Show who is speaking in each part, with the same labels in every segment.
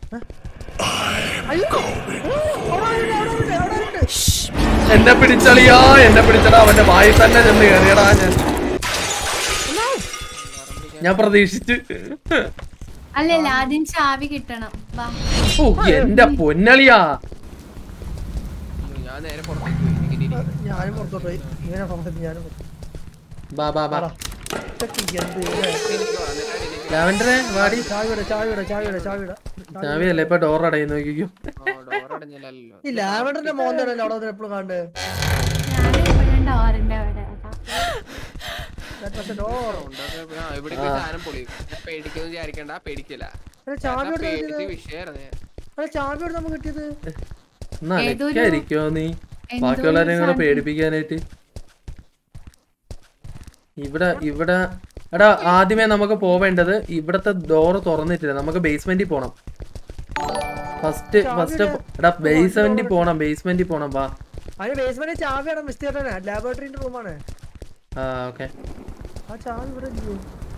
Speaker 1: അയ്യോ ഓ, അവിടെ ആരുണ്ട്, അവിടെ ആരുണ്ട്, അവിടെ ആരുണ്ട്?
Speaker 2: എന്നെ പിടിച്ചളിയാ എന്നെ പിടിച്ചടാ അവന്റെ വായി തന്നെ ചെന്ന് കയറിയടാ ഞാൻ ഞാൻ പ്രതീക്ഷിച്ച്
Speaker 3: അല്ലല്ല ആദ്യം ചാവി കിട്ടണം വാ
Speaker 2: ഓ എന്റെ പൊന്നളിയാ
Speaker 4: ഞാൻ നേരെ പുറത്തേക്ക് പോയി ഇങ്ങനെ ഇരിക്കുന്നു.
Speaker 1: ഞാനും പുറത്തോട്ട് പോയി ഇങ്ങനെ പറഞ്ഞത് ഞാനും പുറത്തോട്ട്.
Speaker 2: ബാ ബാ ബാ
Speaker 1: ഇതൊക്കെ എന്ത് ഇത്?
Speaker 4: എനിക്ക് വന്നിട്ടാണ് എനിക്ക്
Speaker 2: ലാവൻഡറെ വാടി
Speaker 1: ചായ വിട ചായ വിട ചായ വിട ചായ വിട
Speaker 2: ചാവിയല്ലേ ഇപ്പൊ ഡോർ അടയുന്നു നോക്കിക്കോ
Speaker 4: ആ, door അടഞ്ഞില്ലല്ലോ.
Speaker 1: ഈ ലാവണ്ടറിന്റെ മോന്തടല്ലേ അവിടെ എപ്പോഴും കാണണ്ട്
Speaker 3: ഞാൻ ഇവിടെ ഡോറിന്റെ അവിടെ
Speaker 1: ഡോർ
Speaker 4: ഉണ്ടാക്കുക- ആ, ഇവിടേക്ക് സാധനം പൊളിയും ഞാൻ പേടിക്കുന്നു വിചാരിക്കണ്ട പേടിക്കില്ല
Speaker 1: ചാവി
Speaker 4: ഞാൻ
Speaker 1: എവിടെ
Speaker 4: പേടിച്ച് വിഷയമായിരുന്നു ഞാൻ.
Speaker 1: അല്ല ചാവി എവിടെ നമുക്ക് കിട്ടിയത്
Speaker 2: ഒന്ന്
Speaker 3: ഏതൊരു-
Speaker 2: അലക്കായിരിക്കോ നീ
Speaker 3: എന്തോ
Speaker 2: ബാക്കിയുള്ളവരെയും കൂടെ
Speaker 3: സാധനം.
Speaker 2: പേടിപ്പിക്കാനായിട്ട് ഇവിടെ ഇവിടെ എടാ ആദ്യമേ നമുക്ക് പോവേണ്ടത് ഇവിടത്തെ ഡോറ് തുറന്നിട്ടില്ല നമുക്ക് ബേസ്മെന്റിൽ പോണം ഫസ്റ്റ് ഫസ്റ്റ് എടാ ബേസ്മെന്റിൽ പോണം ബേസ്മെന്റിൽ പോണം വാ
Speaker 1: അതിന് ബേസ്മെന്റ് ചാവിയാണ് മിസ്റ്റർ ലാബോറട്ടറിന്റെ റൂമാണ്
Speaker 2: ആ ഓക്കെ
Speaker 1: ആ ചാവി ഇവിടെ ഇല്ലയോ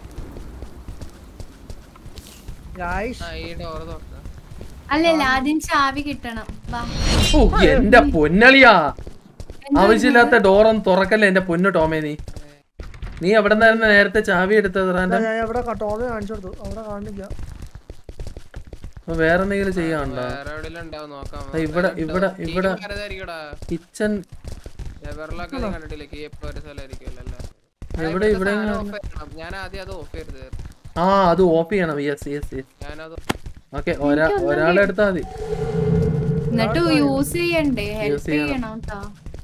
Speaker 1: ഗായ്സ്
Speaker 4: ആ, ഈ door തുറക്കാം.
Speaker 3: അല്ലല്ല ആദ്യം ചാവി കിട്ടണം വാ
Speaker 2: ഓ എന്റെ പൊന്നളിയാ ആവശ്യമില്ലാത്ത ഡോറൊന്നും തുറക്കല്ലേ എന്റെ പൊന്നു ടോമേ നീ നീ എവിടെ നിന്നായിരുന്നു നേരത്തെ ചാവി എടുത്തത് റാൻഡം
Speaker 1: ഞാൻ ഇവിടെ ടോമി കാണിച്ചു കൊടുത്തു അവിടെ കാണില്ല
Speaker 2: അപ്പൊ വേറെ എന്തെങ്കിലും ചെയ്യാനുണ്ടോ
Speaker 4: വേറെ എവിടെയെങ്കിലും ഉണ്ടാവും നോക്കാം
Speaker 2: ആ, ഇവിടെ ഇവിടെ ഇവിടെ
Speaker 4: ആരതായിരിക്കടാ
Speaker 2: കിച്ചൺ
Speaker 4: എവറിലൊക്കെ നീ കണ്ടിട്ടില്ലേ കീ എപ്പോ ഒരു സ്ഥലമായിരിക്കുമല്ലോ
Speaker 2: എവിടെ ഇവിടെ
Speaker 4: ഞാൻ ആദ്യം അത് ഓഫ് ചെയ്തത്
Speaker 2: ആ അത് ഓഫ് ചെയ്യണം യെസ് യെസ് യെസ്
Speaker 4: ഞാനത്
Speaker 2: ഓക്കെ ഒരാ ഒരാളെ എടുത്താൽ മതി
Speaker 3: എന്നിട്ട് യൂസ് ചെയ്യണ്ടേ ഹെൽപ്പ്
Speaker 2: ചെയ്യണം.
Speaker 3: ചെയ്യണം കേട്ടോ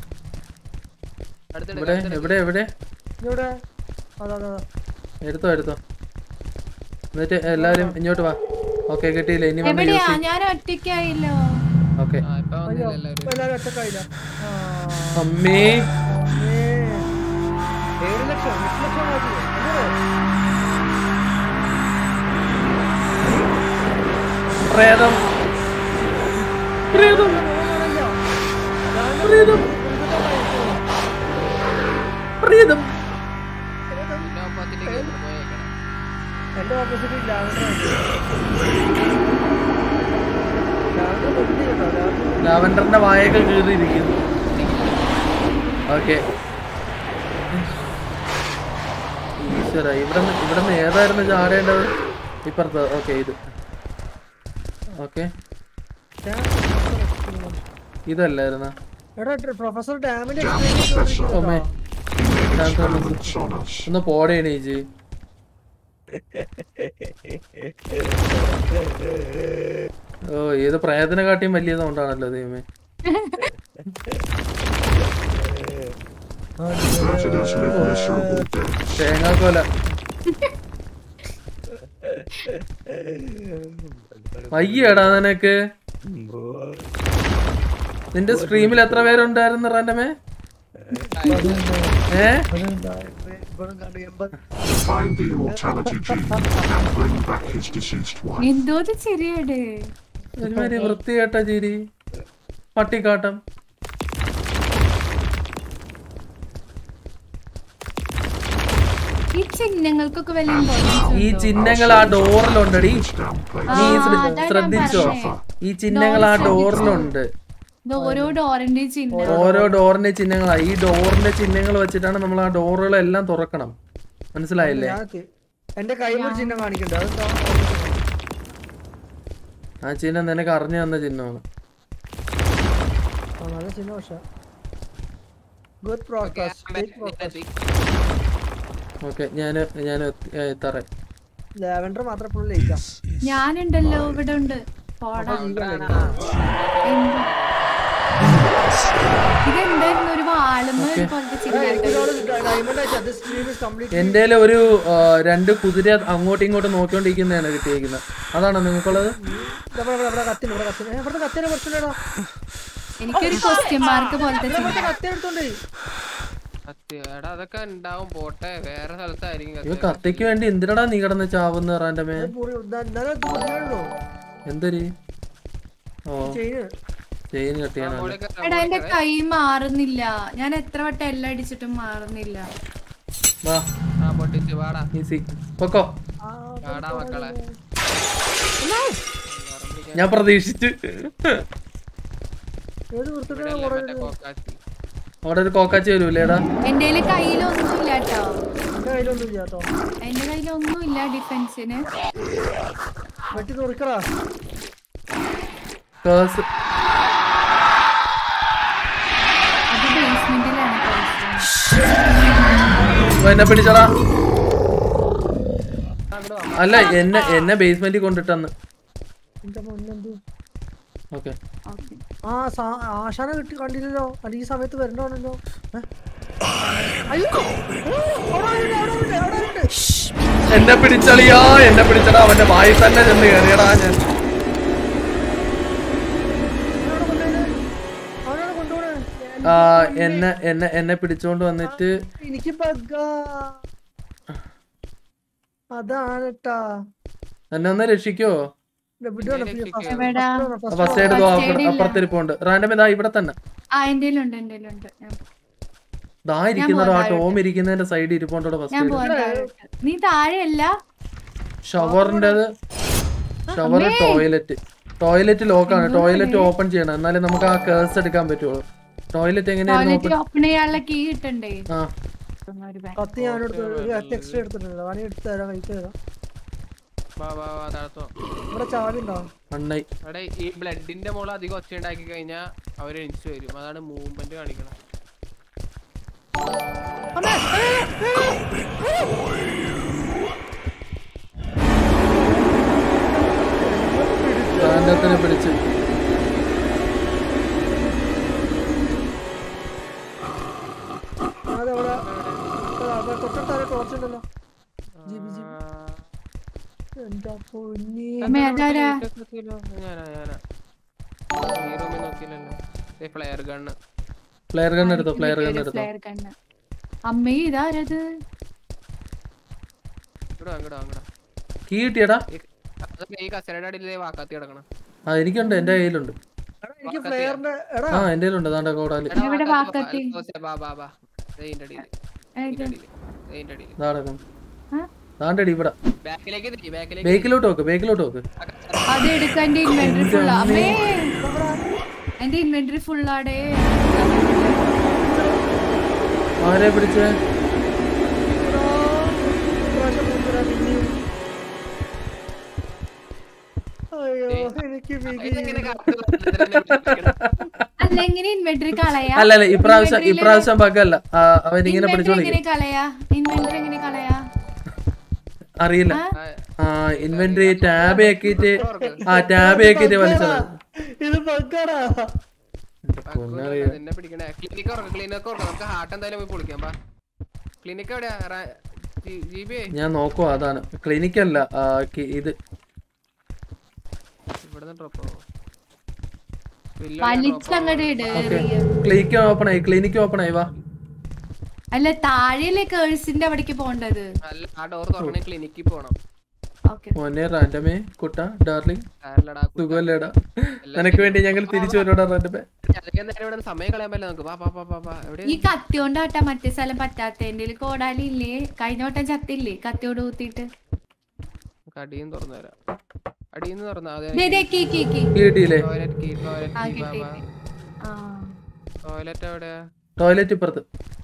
Speaker 2: ഇവിടെ എവിടെ എവിടെ
Speaker 1: ഇവിടെ അതാ അതാ അതാ.
Speaker 2: എടുത്തോ എടുത്തോ എന്നിട്ട് എല്ലാരും ഇങ്ങോട്ട് വാ ഓക്കെ കിട്ടിയില്ല ഇനി വന്ന്
Speaker 3: എവിടെയാ
Speaker 2: യൂസ്
Speaker 3: ഞാൻ ഒറ്റയ്ക്കായില്ലോ
Speaker 2: ഓക്കെ
Speaker 4: ആ ഇപ്പൊ വന്നില്ല എല്ലാവരും
Speaker 1: ഇപ്പൊ എല്ലാവരും ഒറ്റക്കായില്ല ആ,
Speaker 2: അമ്മേ
Speaker 1: ഏ. ഏഴ് ലക്ഷം എട്ട് ലക്ഷം ആക്കിയോ? അല്ലേ?
Speaker 2: പ്രേതം പ്രേതം പ്രേതം പ്രേതം
Speaker 4: പിന്നെ ഒപ്പത്തിലേക്ക് പോയേക്കണം
Speaker 1: എന്റെ ഓപ്പോസിറ്റ് ലാവണ്ടർ ലാവണ്ടർ പൊട്ടി കേട്ടോ ലാവണ്ടർ
Speaker 2: ലാവൻഡറിന്റെ വായൊക്കെ കീറിയിരിക്കുന്നു ഓക്കെ ഈശ്വര ഇവിടെ ഇവിടെ നിന്ന് ഏതായിരുന്നു ചാടേണ്ടത് ഇപ്പുറത്ത് ഓക്കെ ഇത് ഓക്കെ ഇതല്ലായിരുന്ന
Speaker 1: എടാ പ്രൊഫസർ ഡാമിന്റെ
Speaker 2: ഓമേ ഒന്ന് പോടേ എണീച്ച് ഓ ഏത് പ്രയത്ന കാട്ടിയും വലിയ സൗണ്ടാണല്ലോ ദൈവമേ തേങ്ങാക്കോല വയ്യടാ നിനക്ക് നിന്റെ സ്ട്രീമിൽ എത്ര പേരുണ്ടായിരുന്നു റാൻഡമേ ഏ
Speaker 5: Find the immortality gene and bring back his deceased wife.
Speaker 3: എന്തോ ഒരു ചെറിയട്
Speaker 2: ഒരുമാതിരി വൃത്തികെട്ട ചിരി പട്ടിക്കാട്ടം
Speaker 3: ഈ ചിഹ്നങ്ങൾക്കൊക്കെ വലിയ importance
Speaker 2: ഈ
Speaker 3: ഉണ്ടോ?
Speaker 2: ചിഹ്നങ്ങൾ ആ ഡോറിലുണ്ടടി
Speaker 5: Down place.
Speaker 2: നീ
Speaker 3: ആ,
Speaker 2: ശ്ര-
Speaker 3: അതാ ഞാൻ
Speaker 2: ശ്രദ്ധിച്ചോ
Speaker 3: പറഞ്ഞേ.
Speaker 2: ഈ ചിഹ്നങ്ങൾ ആ ഡോറിലുണ്ട്
Speaker 3: ഇത് ഓരോ ഡോറിന്റെ ചിഹ്നം
Speaker 2: ഓരോ ഡോറിന്റെ ചിഹ്നങ്ങളാ ഈ ഡോറിന്റെ ചിഹ്നങ്ങൾ വെച്ചിട്ടാണ് നമ്മൾ ആ ഡോറുകളെല്ലാം തുറക്കണം മനസ്സിലായില്ലേ
Speaker 1: എന്റെ കൈ ഒരു ചിഹ്നം കാണിക്കണ്ട അതെന്താ
Speaker 2: ആ ചിഹ്നം നിനക്ക് അറിഞ്ഞു തന്ന ചിഹ്നമാണ്
Speaker 1: ആ, നല്ല ചിഹ്നം പക്ഷെ ഗുഡ് പ്രോഡക്റ്റ്
Speaker 2: ഓക്കെ ഞാന് ഞാൻ എത്താറേ
Speaker 1: ലാവൻഡർ മാത്രം ഫുൾ ലേറ്റാ
Speaker 3: ഞാനുണ്ടല്ലോ ഇവിടെ ഉണ്ട് പോടാ എന്ത്? ഇതെന്തായിരുന്നു ഒരു വാളുമ്മ ഒരു പോലത്തെ ചിഹ്നം
Speaker 1: ഡയമണ്ട് അയച്ചാ ദിസ് സ്ട്രീം ഇസ് കംപ്ലീറ്റ്
Speaker 2: എന്റെ ഒരു ആ, രണ്ട് കുതിര അങ്ങോട്ടും ഇങ്ങോട്ടും നോക്കിക്കൊണ്ടിരിക്കുന്നതാണ് കിട്ടിയിരിക്കുന്നത് അതാണോ നിങ്ങൾക്കുള്ളത്
Speaker 1: ഇവിടെ കത്തിന് ഇവിടെ കത്തിന് ഏ, ഇവിടുത്തെ കത്തിനെ കുറച്ചുണ്ടോ
Speaker 3: എനിക്കൊരു ക്വസ്റ്റ്യൻ മാർക്ക് പോലത്തെ ചിഹ്നം
Speaker 1: ഇവിടുത്തെ കത്തി എടുത്തോണ്ട്
Speaker 4: സത്യം എടാ അതൊക്കെ ഉണ്ടാവും പോട്ടെ വേറെ സ്ഥലത്തായിരിക്കും
Speaker 2: ഇവ
Speaker 4: കത്തി.
Speaker 2: കത്തിക്ക് വേണ്ടി എന്തിനടാ നീ കിടന്ന് ചാവുന്ന റാൻ്റെ മേ
Speaker 1: ഇന്നലെ
Speaker 2: എന്തൊരു ഓ
Speaker 1: ചെയിന്
Speaker 2: ചെയിൻ കട്ടിയാണല്ലോ
Speaker 4: മോളിൽ കയറാം,
Speaker 3: എടാ എന്റെ കൈ മാറുന്നില്ല ഞാൻ എത്ര വട്ടം എല്ലാം അടിച്ചിട്ടും മാറുന്നില്ല
Speaker 2: വാ
Speaker 4: ആ പൊട്ടിച്ച് വാടാ
Speaker 2: ഈസി പൊക്കോ
Speaker 4: വാടാ മക്കളെ
Speaker 2: ഞാൻ പ്രതീക്ഷിച്ചു
Speaker 1: ഏത് വൃത്തിയുടെ
Speaker 4: ഇവിടെയല്ലേ മറ്റേ കോക്കാച്ചി
Speaker 2: അവിടെ ഒരു കോക്കാച്ചി വരൂലേടാ
Speaker 3: എന്റെ കയ്യിലൊന്നും ഇല്ല കേട്ടോ
Speaker 1: എന്റെ കയ്യിലൊന്നും ഇല്ല കേട്ടോ
Speaker 3: എന്റെ കയ്യിലൊന്നും ഇല്ല ഡിഫൻസിന്
Speaker 1: വെട്ടി തുറക്കടാ
Speaker 2: കേസ്
Speaker 3: അത് ബേസ്മെന്റിലാണ്
Speaker 2: എന്നെ പിടിച്ചടാ അല്ല എന്നെ എന്നെ ബേസ്മെന്റിൽ കൊണ്ടിട്ടെന്ന്
Speaker 1: എന്റെ മുന്നെന്ത്
Speaker 2: ഓക്കെ
Speaker 1: ആ സാ- ആശാനെ കിട്ടി കണ്ടില്ലല്ലോ അത് ഈ സമയത്ത് വരണ്ടാണല്ലോ ഏ? അയ്യോ ഏ, അവിടെ ആരുണ്ട്, അവിടെ ആരുണ്ട്, അവിടെ ആരുണ്ട്?
Speaker 2: എന്നെ പിടിച്ചളിയാ എന്നെ പിടിച്ചടാ അവന്റെ വായി തന്നെ ചെന്ന് കയറിയടാ ഞാൻ
Speaker 1: അവനവിടെ കൊണ്ടുപോയത്? അവനാണ് കൊണ്ടുപോണേ
Speaker 2: ആ, എന്നെ എന്നെ എന്നെ പിടിച്ചോണ്ട് വന്നിട്ട്
Speaker 1: എനിക്ക് ബഗ്ഗാ അതാണ് ട്ടാ
Speaker 2: എന്നെ ഒന്ന് രക്ഷിക്കോ
Speaker 1: വിടുവാണ്
Speaker 3: എവിടാ?
Speaker 2: ഫസ്റ്റ് എയ്ഡ് അപ്പുറത്തിരിപ്പുണ്ട് റാൻഡം ഇതാ ഇവിടെ തന്നെ
Speaker 3: ആ എന്റെ ഉണ്ട് എന്റെ ഉണ്ട് ഞാൻ
Speaker 2: ദാ ഇരിക്കുന്നതോ ആ ടോം ഇരിക്കുന്നതിന്റെ സൈഡിൽ ഇരിപ്പുണ്ടോ ഫസ്റ്റ്
Speaker 3: ഞാൻ
Speaker 2: എയ്ഡ്
Speaker 3: പോവാൻ താഴോട്ട്. നീ താഴെയല്ല
Speaker 2: ഷവറിന്റേത് ഷവർ ടോയ്ലറ്റ് ടോയ്ലറ്റ് ലോക്കാണ് ടോയ്ലറ്റ് ഓപ്പൺ ചെയ്യണം എന്നാലേ നമുക്ക് ആ കേസ് എടുക്കാൻ പറ്റുള്ളൂ ടോയ്ലറ്റ് എങ്ങനെയായിരുന്നു
Speaker 3: ടോയ്ലറ്റ്
Speaker 2: ഓപ്പൺ
Speaker 3: ഓപ്പൺ ചെയ്യാനുള്ള കീ കിട്ടണ്ടേ
Speaker 2: ആ
Speaker 3: ഒരു ബാ-
Speaker 1: കത്തി ഞാനെടുത്ത് ഒരു കത്തി എക്സ്ട്രാ എടുത്തിട്ടുണ്ട് വേണമെങ്കിൽ എടുത്ത് തരാം കഴിച്ചു തരാം
Speaker 4: വാ വാ വാ താഴത്തോ
Speaker 1: ഇവിടെ ചാവി ഉണ്ടോ
Speaker 2: അണ്ണായി
Speaker 4: അവിടെ ഈ ബ്ലഡിന്റെ മോള് അധികം ഒച്ച ഉണ്ടാക്കി കഴിഞ്ഞാൽ അവര് എണിച്ചു വരും അതാണ് മൂവ്മെന്റ് കാണിക്കണം
Speaker 2: റാൻഡത്തിനെ പിടിച്ച്
Speaker 1: അതവിടെ തൊട്ടടുത്ത ടോർച്ച് ഉണ്ടല്ലോ ജിബി ജിബി എന്റെ പൊന്നി
Speaker 3: അമ്മേ അതാരാ
Speaker 4: ഞാനാ ഞാനാ ഈ റൂമിൽ നോക്കിയില്ലല്ലോ ഫ്ലെയർ ഗണ്ണ്
Speaker 2: പ്ലെയർ ഗൺ എടുത്തോ പ്ലെയർ ഗൺ എടുത്തോ
Speaker 3: ഫ്ലെയർ കണ്ണ് അമ്മേ ഇതാരത്
Speaker 4: ഇവിടെ അങ്ങടാ അങ്ങടാ
Speaker 2: കീ കിട്ടിയടാ
Speaker 4: അതൊക്കെ ഈ കസരയുടെ അടിയിലേ വാക്കാത്തി കിടക്കണം
Speaker 2: ആ എനിക്കുണ്ട് എന്റെ കയ്യിലുണ്ട്
Speaker 1: എടാ, എനിക്ക് ഫ്ലെയറിന്റെ എടാ
Speaker 2: ആ എന്റെ കയ്യിലുണ്ട് ദാണ്ട കോടാല്
Speaker 4: എടാ,
Speaker 3: ഇവിടെ
Speaker 4: വാക്കാത്തി
Speaker 3: വാക്കാത്തി.
Speaker 4: വാ, ബാ ബാ ബാ ദേ ഇതിന്റെ അടിയില്
Speaker 3: ഏത്?
Speaker 4: ഇതിന്റെ അടിയില് ദേ ഇതിന്റെ അടിയില്
Speaker 2: ദാടകം
Speaker 3: ആ?
Speaker 2: ദാണ്ടടി ഇവിടെ
Speaker 4: ബാക്കിലേക്ക് തിരി ബാക്കിലേക്ക്
Speaker 2: ബേക്കിലോട്ട് നോക്ക് ബേക്കിലോട്ട് നോക്ക്
Speaker 3: അത് എടുക്കാൻ എന്റെ ഇൻവെന്ററി ഫുള്ളാ അമ്മേ എന്റെ ഇൻവെന്ററി ഫുള്ളാടേ
Speaker 2: ആരെ പിടിച്ചേ
Speaker 1: ഇപ്രാവശ്യം കൊണ്ടുവരാൻ പിന്നെയും അയ്യോ എനിക്ക്
Speaker 4: ഇതെങ്ങനെ
Speaker 1: വിധി
Speaker 4: കറക്റ്റ് ഇതിലെന്നെ പിടിക്കണം?
Speaker 3: അല്ല എങ്ങനെ ഇൻവെന്ററി കളയാ
Speaker 2: അല്ല അല്ല ഇപ്രാവശ്യം ഇപ്രാവശ്യം ബഗ്ഗല്ല അവൻ ഇങ്ങനെ
Speaker 3: ഇൻവെന്ററി
Speaker 2: പിടിച്ചോളിക്കും
Speaker 3: എങ്ങനെ കളയാ ഇൻവെന്ററി എങ്ങനെ കളയാ
Speaker 2: അറിയില്ല
Speaker 3: ആ?
Speaker 2: ആ ഇൻവെന്ററി ടാബ് ആക്കിയിട്ട് ആ ടാബ് ആക്കിയിട്ട് വലിച്ചത്
Speaker 1: ഇത് ബഗ്ഗാടാ
Speaker 4: അക്കൂല, നിന്നെ പിടിക്കണേ ക്ലിനിക്ക് ഉറക്കം ക്ലിനിക്ക് ഉറക്കം നമുക്ക് ഹാർട്ട് എന്തായാലും പോയി പൊളിക്കാം ബാ ക്ലിനിക്ക് എവിടെയാ ജി ബി
Speaker 2: ഞാൻ നോക്കുവാ അതാണ് ക്ലിനിക് അല്ല ആ, കി- ഇത്
Speaker 4: ഇവിടുന്ന് ഡ്രോപ്പ് ആവോ
Speaker 3: വലിച്ചങ്ങട് ഇട്
Speaker 2: ക്ലിനിക്ക് ഓപ്പൺ ആയി ക്ലിനിക്ക് ഓപ്പൺ ആയി വാ
Speaker 3: അല്ല താഴെയല്ലേ കേഴ്സിന്റെ അവിടേക്ക് പോണ്ടത്
Speaker 4: അല്ല ആ ഡോർ തുറക്കണേ ക്ലിനിക്കിൽ പോണം
Speaker 3: ഓക്കെ
Speaker 2: മോനെ റാൻഡമേ കുട്ട ഡാർലിംഗ്
Speaker 4: കാരലടാ
Speaker 2: സുഖമല്ലേടാ നിനക്ക് വേണ്ടി ഞങ്ങൾ തിരിച്ചു വരോടാ റാൻഡമേ
Speaker 4: അതൊക്കെ നേരം ഇവിടെ സമയം കളയാൻ പറ്റില്ല നമുക്ക് വാ വാ വാ വാ വാ എവിടെ
Speaker 3: ഈ കത്തിയോണ്ടാട്ടാ മറ്റേ സ്ഥലം പറ്റാത്ത എന്റെ കോടാലില്ലേ കഴിഞ്ഞ വട്ടം ചത്തില്ലേ കത്തിയോട് കുത്തിയിട്ട്
Speaker 4: അടിയും തുറന്നു തരാം അടിയിൽ തുറന്നു അതെ
Speaker 3: ദേ, ദേ, കീ കീ കീ
Speaker 2: കിട്ടിയില്ലേ
Speaker 4: ടോയ്ലറ്റ് കീ ടോയ്ലറ്റ്
Speaker 3: ആ
Speaker 4: കീ
Speaker 3: കിട്ടി
Speaker 4: ബാബാ
Speaker 3: ആ
Speaker 4: ടോയ്ലറ്റ് എവിടെയാ
Speaker 2: ടോയ്ലറ്റ് ഇപ്പുറത്ത്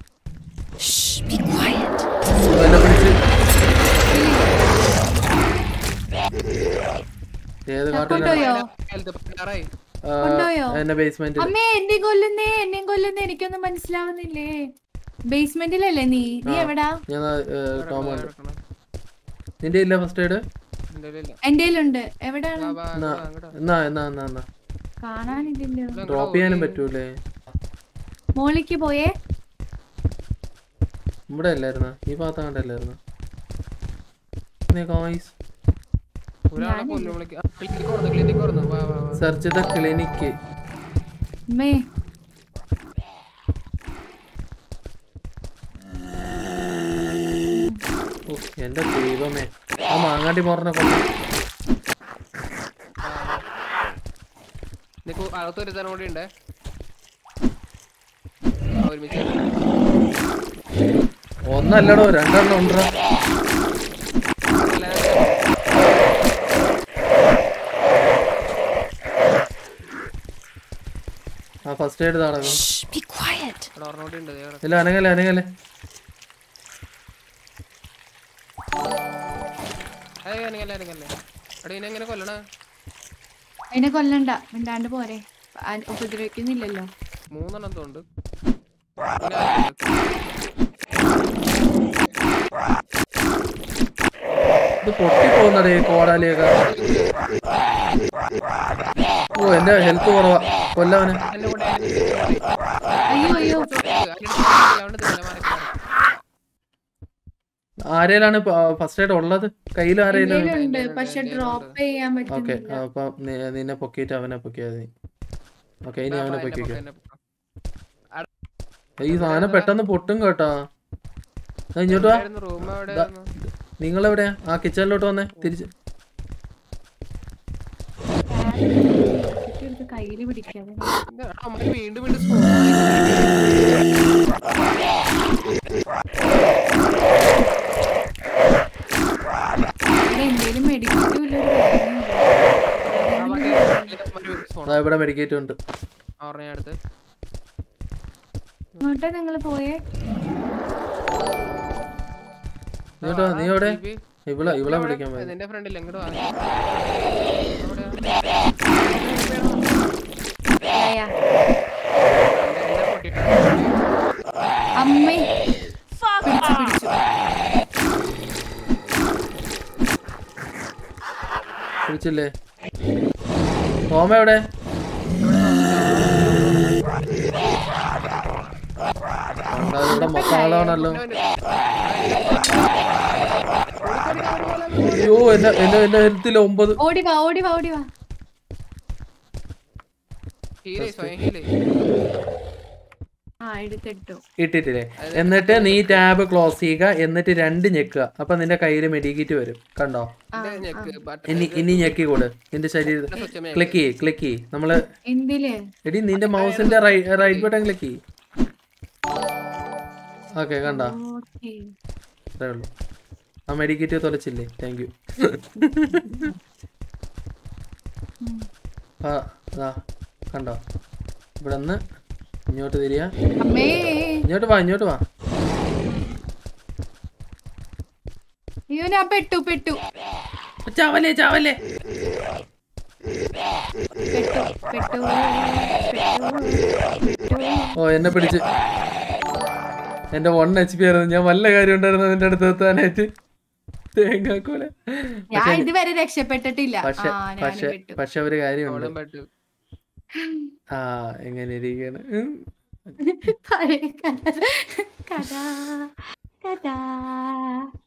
Speaker 2: എന്നെ പിടിച്ച് ഏത് കാട്ടിലാണ്
Speaker 3: കൊണ്ടുപോയോ
Speaker 4: ഹെൽത്ത് പറ്റാറായി
Speaker 2: ആ,
Speaker 3: കൊണ്ടുപോയോ?
Speaker 2: എന്നെ ബേസ്മെന്റിൽ
Speaker 3: അമ്മേ എന്നെയും കൊല്ലുന്നേ എന്നെയും കൊല്ലുന്നേ എനിക്കൊന്നും മനസ്സിലാവുന്നില്ലേ ബേസ്മെന്റിലല്ലേ നീ നീ എവിടാ
Speaker 2: ഞാൻ ടോം ഉണ്ട് നിന്റെ ഇല്ല ഫസ്റ്റ് എയ്ഡ്
Speaker 4: എന്റെ ഇല്ല
Speaker 3: എന്റെ ഉണ്ട് എവിടാണ്
Speaker 4: വാ വാ
Speaker 2: എന്നാ
Speaker 4: അങ്ങോട്ടാ
Speaker 2: എന്നാ എന്നാ എന്നാ എന്നാ
Speaker 3: കാണാനില്ലല്ലോ
Speaker 2: ഡ്രോപ്പ് ചെയ്യാനും പറ്റൂലേ
Speaker 3: മോളിക്ക് പോയേ
Speaker 2: ഇവിടെ അല്ലായിരുന്ന ഈ ഭാഗത്ത് കണ്ടല്ലായിരുന്ന ഗായ്സ്
Speaker 4: ഒരാളെ കൊല്ലു വിളിക്ക് ക്ലിനിക്ക് തുറന്നു ക്ലിനിക്ക് തുറന്നു വാ വാ വാ
Speaker 2: സെർച്ച് ദ ക്ലിനിക്ക്
Speaker 3: മേ
Speaker 2: എന്റെ ദൈവമേ ആ മാങ്ങാണ്ടി മോറിനെ കൊണ്ടു
Speaker 4: നിനക്ക് അകത്തൊരു തരം കൂടി ഉണ്ട് ഒരുമിച്ച്
Speaker 2: ഒന്നല്ലടോ രണ്ടെണ്ണം ഉണ്ടോ ആ ഫസ്റ്റ് എയ്ഡ് നടക്കും
Speaker 3: Shh, be quiet.
Speaker 4: അവിടെ ഒരെണ്ണോടി ഉണ്ട് ദേ അവിടെ.
Speaker 2: ഇല്ല അനങ്ങല്ലേ അനങ്ങല്ലേ
Speaker 4: ഏയ് അനങ്ങല്ലേ അനങ്ങല്ലേ എടാ ഇതിനെ എങ്ങനെ കൊല്ലണേ
Speaker 3: അതിനെ കൊല്ലണ്ട മിണ്ടാണ്ട് പോരെ ആ- ഉപദ്രവിക്കുന്നില്ലല്ലോ
Speaker 4: മൂന്നെണ്ണം തോണ്ട്
Speaker 2: ഇത് പൊട്ടി പോകുന്നടേ കോടാലിയൊക്കെ ഓ എന്റെ ഹെൽത്ത് കുറവാ കൊല്ലവന്
Speaker 4: എന്റെ കൂടെ
Speaker 3: അയ്യോ അയ്യോ
Speaker 4: അവിടെ തിന്നല മാറി
Speaker 2: ആരേലാണ് ഫസ്റ്റ് എയ്ഡ് ഉള്ളത് കയ്യിൽ ആരേലാണ്
Speaker 3: ഉണ്ട് പക്ഷെ ഡ്രോപ്പ് ചെയ്യാൻ
Speaker 2: ഓക്കെ
Speaker 3: പറ്റുന്നില്ല
Speaker 2: അപ്പൊ നി- നിന്നെ പൊക്കിയിട്ട് അവനെ പൊക്കിയാ നീ ഓക്കെ ഇനി അവനെ പൊക്കിക്കോ ഈ സാധനം പെട്ടെന്ന് പൊട്ടും കേട്ടാ ദാ ഇങ്ങോട്ട് വാ
Speaker 4: റൂം അവിടെ
Speaker 2: നിങ്ങൾ എവിടെയാ ആ കിച്ചണിലോട്ട് വന്നേ തിരിച്ച്
Speaker 3: എടുത്ത് കയ്യില് പിടിക്കാതെ
Speaker 4: അമ്മ വീണ്ടും വീണ്ടും spawn
Speaker 3: ഇവിടെ എന്തേലും മെഡിക്കറ്റും ഇല്ല
Speaker 4: ആ, മറ്റേ ഒരു spawn.
Speaker 2: ദാ ഇവിടെ മെഡിക്കേറ്റ് ഉണ്ട്
Speaker 4: ആ, ഒരെണ്ണം ഞാൻ എടുത്ത്
Speaker 3: ഇങ്ങോട്ടാ നിങ്ങള് പോയേ
Speaker 2: ഇങ്ങോട്ട് വാ, നീ എവിടെ
Speaker 4: ജിബി,
Speaker 2: ഇവളെ ഇവളെ
Speaker 4: ഇവിടെ,
Speaker 2: വിളിക്കാൻ പോയത്
Speaker 4: നിന്റെ ഫ്രണ്ടിൽ എങ്ങോട്ട് വാ
Speaker 3: യാ, യാ. അമ്മേ പിടിച്ചു പിടിച്ചു
Speaker 2: വിളിച്ചില്ലേ ടോമ എവിടെ എന്താ ഇവിടെ മസാലാണല്ലോ അയ്യോ എന്റെ എന്റെ എന്റെ ഹെൽത്തിൽ ഒമ്പത്
Speaker 3: ഓടി വാ ഓടി വാ ഓടി വാ
Speaker 4: ഹീലേ സ്വയം ഹീലേ
Speaker 3: ആ എടുത്തെടുത്തു
Speaker 2: ഇട്ടിട്ടില്ലേ എന്നിട്ട് നീ ടാബ് ക്ലോസ് ചെയ്യുക എന്നിട്ട് രണ്ട് ഞെക്കുക അപ്പൊ നിന്റെ കയ്യിൽ മെഡിക്കിറ്റ് വരും കണ്ടോ
Speaker 4: ഞെക്ക് ബട്ടൺ
Speaker 2: ഇനി ഇനി ഞെക്കി കൂട് നിന്റെ ശരീരത്തിൽ
Speaker 4: സ്വച്ഛമേ
Speaker 2: ക്ലിക്ക് ചെയ്യ് ക്ലിക്ക് ചെയ്യ് നമ്മള്
Speaker 3: എന്തില്
Speaker 2: എടി നിന്റെ മൗസിന്റെ റൈറ്റ് ബട്ടൺ ക്ലിക്ക് ചെയ്യ് ഓക്കെ കണ്ടോ
Speaker 3: ഓക്കേ
Speaker 2: അത്രേ ഉള്ളൂ ആ മെഡിക്കേറ്റ് തൊലച്ചില്ലേ താങ്ക് യു ആ ദാ കണ്ടോ ഇവിടെ നിന്ന് ഇങ്ങോട്ട് തിരിയ
Speaker 3: അമ്മേ
Speaker 2: ഇങ്ങോട്ട് വാ ഇങ്ങോട്ട് വാ
Speaker 3: അയ്യോ ഞാൻ പെട്ടു പെട്ടു
Speaker 2: ചാവല്ലേ ചാവല്ലേ
Speaker 3: പെട്ടു പെട്ടു പെട്ടു പെട്ടു
Speaker 2: ഓ എന്നെ പിടിച്ച് എന്റെ വൺ എച്ച് പി ആയിരുന്നു ഞാൻ വല്ല കാര്യം ഉണ്ടായിരുന്നു നിന്റെ അടുത്ത് എത്താനായിട്ട് തേങ്ങാക്കോലെ
Speaker 3: ഞാൻ ഇതുവരെ രക്ഷപ്പെട്ടിട്ടില്ല
Speaker 2: പക്ഷെ
Speaker 3: ആ ഞാൻ
Speaker 2: പക്ഷെ
Speaker 3: പെട്ടു
Speaker 2: പക്ഷെ ഒരു കാര്യമുണ്ട്
Speaker 4: അവളും പെട്ടു
Speaker 2: ആ എങ്ങനെ ഇരിക്കാണ് ഉം.
Speaker 3: പഴയ കഥ കഥ കഥ